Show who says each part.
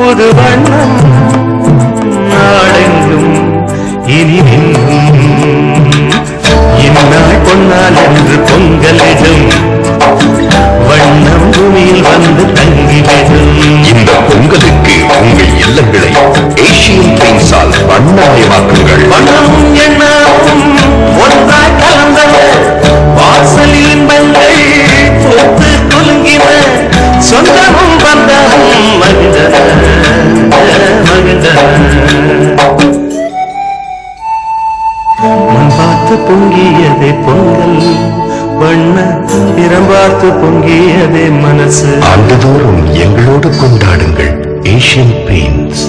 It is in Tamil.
Speaker 1: புது வண்ணம் நாடெங்கும் இனி நின்றும் இந்நாள் பொன்னால் என்று பொங்கலிடும் வண்ணம் பூமியில் வந்து தங்கிவிடும்
Speaker 2: இந்த பொங்கலுக்கு உங்கள் இல்லங்களை ஏசியன் பெயிண்ட்ஸால் வண்ணமயமாக்குங்கள்
Speaker 1: வண்ணமும் எண்ணமும் ஒன்றாய் கலந்தன வாசலில் இன்பங்கள் பூத்து குலுங்கின சொந்தமும் பந்தமும் மகிழ்ந்தன மகிழ்ந்தன மண் பார்த்து பொங்கியதே பொங்கல் வண்ண திறம் பார்த்து பொங்கியதே மனசு
Speaker 2: ஆண்டுதோறும் எங்களோடு கொண்டாடுங்கள் ஏசியன் பெயிண்ட்ஸ்